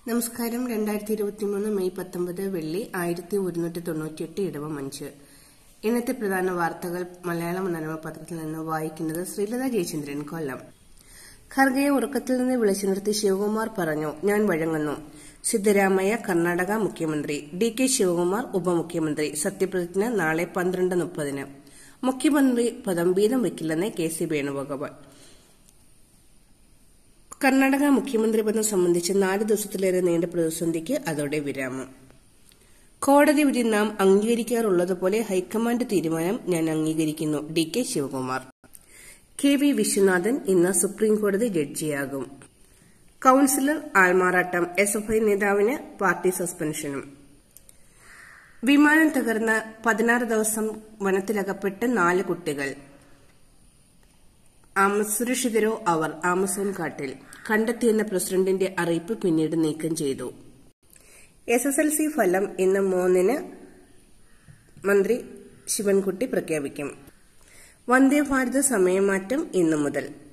നമസ്കാരം രണ്ടായിരത്തി ഇരുപത്തിമൂന്ന് മെയ് പത്തൊമ്പത് വെള്ളി ആയിരത്തി ഒരുന്നൂറ്റി തൊണ്ണൂറ്റിയെട്ട് ഇടവം അഞ്ച് ഇന്നത്തെ പ്രധാന വാർത്തകൾ മലയാള മനോരമ പത്രത്തിൽ നിന്ന് വായിക്കുന്നത് ശ്രീലത ജയചന്ദ്രൻ കൊല്ലം ഖർഗയെ ഉറക്കത്തിൽ നിന്ന് വിളിച്ചു നിർത്തി ശിവകുമാർ പറഞ്ഞു ഞാൻ വഴങ്ങുന്നു സിദ്ധരാമയ്യ കർണാടക മുഖ്യമന്ത്രി ഡി കെ ശിവകുമാർ ഉപമുഖ്യമന്ത്രി സത്യപ്രതിജ്ഞ നാളെ പന്ത്രണ്ട് മുപ്പതിന് മുഖ്യമന്ത്രി പദം വീതം വയ്ക്കില്ലെന്ന് കെ സി വേണുഗോപാൽ കർണാടക മുഖ്യമന്ത്രി പദം സംബന്ധിച്ച് നാല് ദിവസത്തിലേറെ നീണ്ട പ്രതിസന്ധിക്ക് അതോടെ വിരാമം കോടതി വിധി നാം അംഗീകരിക്കാറുള്ളതുപോലെ ഹൈക്കമാൻഡ് തീരുമാനം ഞാൻ അംഗീകരിക്കുന്നു D K Shivakumar K V Viswanathan ഇന്ന് സുപ്രീംകോടതി ജഡ്ജിയാകും കൌൺസിലർ ആൾമാറാട്ടം എസ് എഫ് ഐ നേതാവിന് പാർട്ടി സസ്പെൻഷനും വിമാനം തകർന്ന് പതിനാറ് ദിവസം വനത്തിലകപ്പെട്ട് നാല് കുട്ടികൾ സുരക്ഷിതരോ അവർ ആമസോൺ കാട്ടിൽ കണ്ടെത്തിയെന്ന പ്രസിഡന്റിന്റെ അറിയിപ്പ് പിന്നീട് നീക്കം ചെയ്തു എസ് എസ് എൽ സി ഫലം ഇന്ന് മൂന്നിന് മന്ത്രി ശിവൻകുട്ടി പ്രഖ്യാപിക്കും വന്ദേ ഭാരത് സമയമാറ്റം ഇന്നു മുതൽ